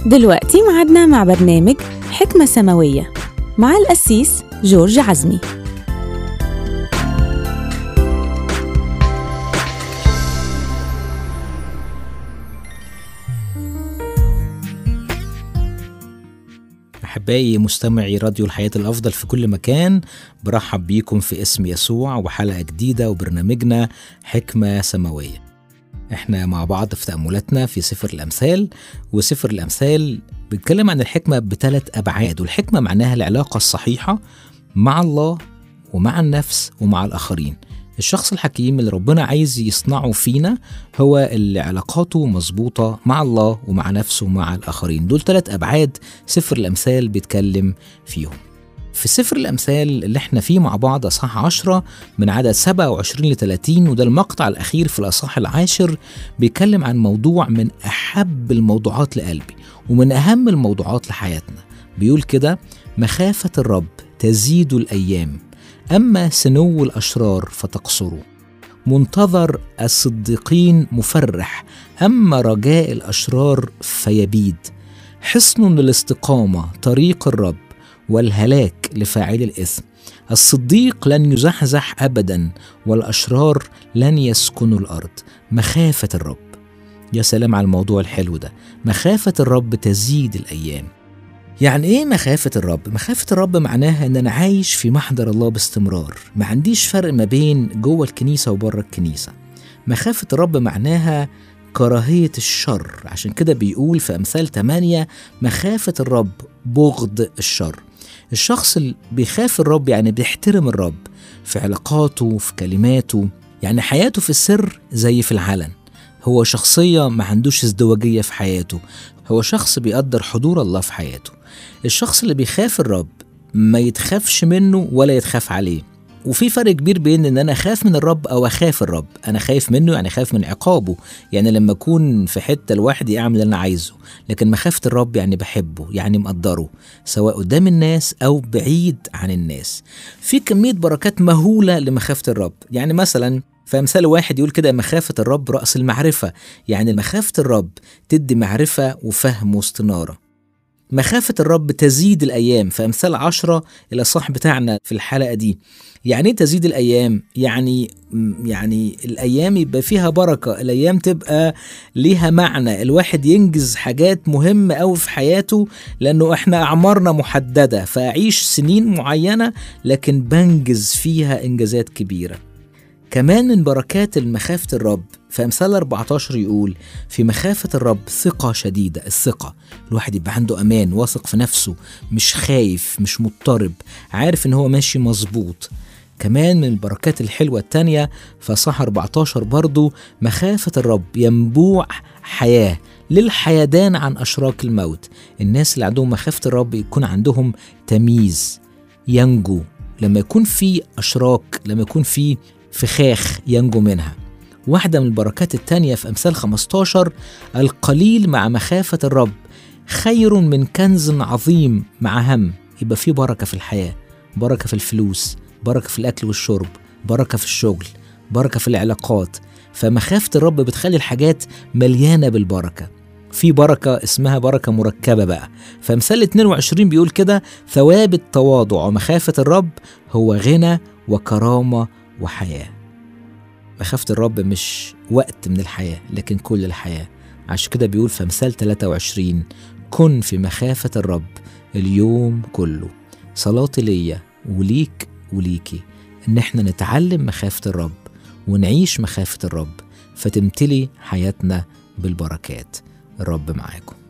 دلوقتي معادنا مع برنامج حكمة سماوية مع القسيس جورج عزمي أحبائي مستمعي راديو الحياة الأفضل في كل مكان برحب بيكم في اسم يسوع وحلقة جديدة وبرنامجنا حكمة سماوية احنا مع بعض في تأملاتنا في سفر الأمثال وسفر الأمثال بيتكلم عن الحكمة بثلاث أبعاد والحكمة معناها العلاقة الصحيحة مع الله ومع النفس ومع الآخرين الشخص الحكيم اللي ربنا عايز يصنعه فينا هو اللي علاقاته مظبوطة مع الله ومع نفسه ومع الآخرين دول ثلاث أبعاد سفر الأمثال بيتكلم فيهم في سفر الأمثال اللي احنا فيه مع بعض أصحاح 10 من عدد 27 ل 30 وده المقطع الأخير في الأصحاح العاشر بيتكلم عن موضوع من أحب الموضوعات لقلبي ومن أهم الموضوعات لحياتنا بيقول كده مخافة الرب تزيد الأيام أما سنو الأشرار فتقصر منتظر الصديقين مفرح أما رجاء الأشرار فيبيد حصن للاستقامة طريق الرب والهلاك لفاعل الإثم الصديق لن يزحزح أبدا والأشرار لن يسكنوا الأرض مخافة الرب يا سلام على الموضوع الحلو ده مخافة الرب تزيد الأيام يعني ايه مخافة الرب؟ مخافة الرب معناها ان انا عايش في محضر الله باستمرار، ما عنديش فرق ما بين جوه الكنيسة وبره الكنيسة. مخافة الرب معناها كراهية الشر، عشان كده بيقول في أمثال 8 مخافة الرب بغض الشر. الشخص اللي بيخاف الرب يعني بيحترم الرب في علاقاته في كلماته، يعني حياته في السر زي في العلن. هو شخصية ما عندوش ازدواجية في حياته هو شخص بيقدر حضور الله في حياته الشخص اللي بيخاف الرب ما يتخافش منه ولا يتخاف عليه وفي فرق كبير بين ان انا اخاف من الرب او اخاف الرب انا خايف منه يعني خايف من عقابه يعني لما اكون في حته لوحدي اعمل اللي انا عايزه لكن مخافه الرب يعني بحبه يعني مقدره سواء قدام الناس او بعيد عن الناس في كميه بركات مهوله لمخافه الرب يعني مثلا فمثال واحد يقول كده مخافة الرب رأس المعرفة يعني مخافة الرب تدي معرفة وفهم واستنارة مخافة الرب تزيد الأيام فأمثال عشرة إلى الصح بتاعنا في الحلقة دي يعني ايه تزيد الأيام؟ يعني يعني الأيام يبقى فيها بركة الأيام تبقى ليها معنى الواحد ينجز حاجات مهمة أوي في حياته لأنه إحنا أعمارنا محددة فأعيش سنين معينة لكن بنجز فيها إنجازات كبيرة كمان من بركات مخافة الرب في أمثال 14 يقول في مخافة الرب ثقة شديدة الثقة الواحد يبقى عنده أمان واثق في نفسه مش خايف مش مضطرب عارف إن هو ماشي مظبوط كمان من البركات الحلوة التانية في صح 14 برضو مخافة الرب ينبوع حياة للحيدان عن أشراك الموت الناس اللي عندهم مخافة الرب يكون عندهم تمييز ينجو لما يكون في أشراك لما يكون في فخاخ ينجو منها واحدة من البركات التانية في أمثال 15 القليل مع مخافة الرب خير من كنز عظيم مع هم يبقى في بركة في الحياة بركة في الفلوس بركة في الأكل والشرب بركة في الشغل بركة في العلاقات فمخافة الرب بتخلي الحاجات مليانة بالبركة في بركة اسمها بركة مركبة بقى فمثال 22 بيقول كده ثواب التواضع ومخافة الرب هو غنى وكرامة وحياة مخافة الرب مش وقت من الحياة لكن كل الحياة عشان كده بيقول في مثال 23 كن في مخافة الرب اليوم كله صلاتي ليا وليك وليكي ان احنا نتعلم مخافة الرب ونعيش مخافة الرب فتمتلي حياتنا بالبركات الرب معاكم